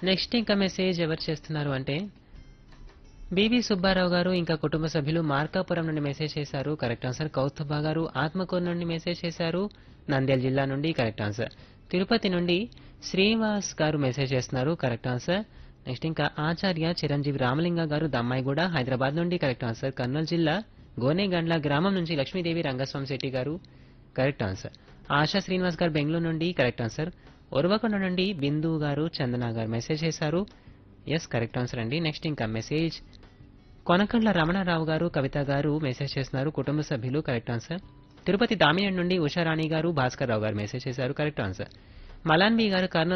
next ఇంకా message ఎవరు చేస్తున్నారు అంటే బీబీ సుబ్బారావు గారు ఇంకా కుటుంబ సభ్యులు మార్కాపురం నుండి మెసేజ్ చేశారు కరెక్ట్ ఆన్సర్ కౌస్తుభ గారు ఆత్మకూరు నుండి మెసేజ్ చేశారు నంద్యాల జిల్లా నుండి కరెక్ట్ ఆన్సర్ తిరుపతి నుండి శ్రీనివాస్ గారు మెసేజ్ చేస్తున్నారు కరెక్ట్ ఆన్సర్ నెక్స్ట్ ఇంకా ఆచార్య చిరంజీవి రామలింగ గారు దమ్మాయిగూడ హైదరాబాద్ నుండి కరెక్ట్ ఆన్సర్ కర్నూలు జిల్లా గోనేగండ్ల గ్రామం నుంచి లక్ష్మీదేవి రంగస్వామి శెట్టి గారు కరెక్ట్ ఆన్సర్ ఆశా శ్రీనివాస్ గారు బెంగళూరు నుండి కరెక్ట్ ఆన్సర్ ఉరవకొండ నుండి బిందు గారు చందన గారు మెసేజ్ చేశారు ఎస్ కరెక్ట్ ఆన్సర్ అండి నెక్స్ట్ ఇంకా మెసేజ్ కొనకండ్ల రమణారావు గారు కవిత గారు మెసేజ్ చేస్తున్నారు కుటుంబ సభ్యులు కరెక్ట్ ఆన్సర్ తిరుపతి దామినేని నుండి ఉషారాణి గారు భాస్కర్ రావు గారు మెసేజ్ చేశారు కరెక్ట్ ఆన్సర్ మలాన్బీ గారు కర్నూలు